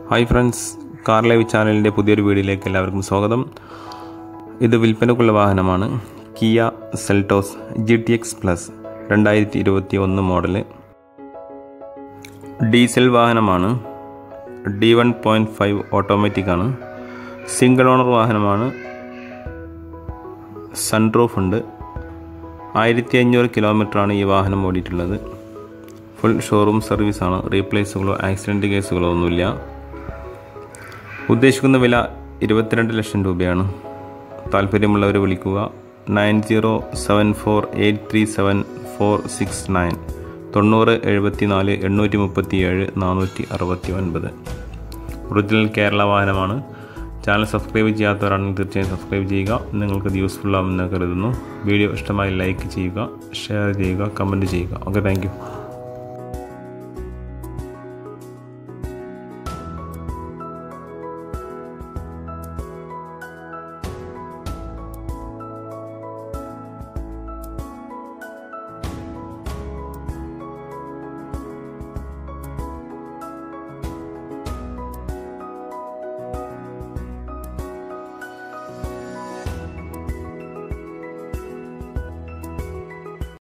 hi friends car live ചാനലിൻ്റെ പുതിയൊരു വീഡിയോയിലേക്ക് എല്ലാവർക്കും സ്വാഗതം ഇത് വിൽപ്പനക്കുള്ള വാഹനമാണ് Kia Seltos G T X plus രണ്ടായിരത്തി ഇരുപത്തി ഒന്ന് മോഡല് ഡീസൽ വാഹനമാണ് D one point five automatic ആണ് സിംഗിൾ ഓണർ വാഹനമാണ് സൺറൂഫ് ഉണ്ട് ആയിരത്തി അഞ്ഞൂറ് കിലോമീറ്ററാണ് ഈ വാഹനം ഓടിയിട്ടുള്ളത് ഫുൾ ഷോറൂം സർവീസാണ് റീപ്ലേസുകളോ ആക്സിഡൻറ്റ് കേസുകളോ ഒന്നുമില്ല ഉദ്ദേശിക്കുന്ന വില ഇരുപത്തിരണ്ട് ലക്ഷം രൂപയാണ് താല്പര്യമുള്ളവർ വിളിക്കുക nine zero seven four eight three seven four six nine തൊണ്ണൂറ് എഴുപത്തി നാല് എണ്ണൂറ്റി മുപ്പത്തി ഏഴ് നാനൂറ്റി അറുപത്തി ഒൻപത് ഒറിജിനൽ കേരള വാഹനമാണ് ചാനൽ സബ്സ്ക്രൈബ് ചെയ്യാത്തവരാണെങ്കിൽ തീർച്ചയായും സബ്സ്ക്രൈബ് ചെയ്യുക നിങ്ങൾക്കത് യൂസ്ഫുൾ ആവുമെന്ന് കരുതുന്നു വീഡിയോ ഇഷ്ടമായി ലൈക്ക് ചെയ്യുക ഷെയർ ചെയ്യുക കമൻറ്റ് ചെയ്യുക ഓക്കെ താങ്ക്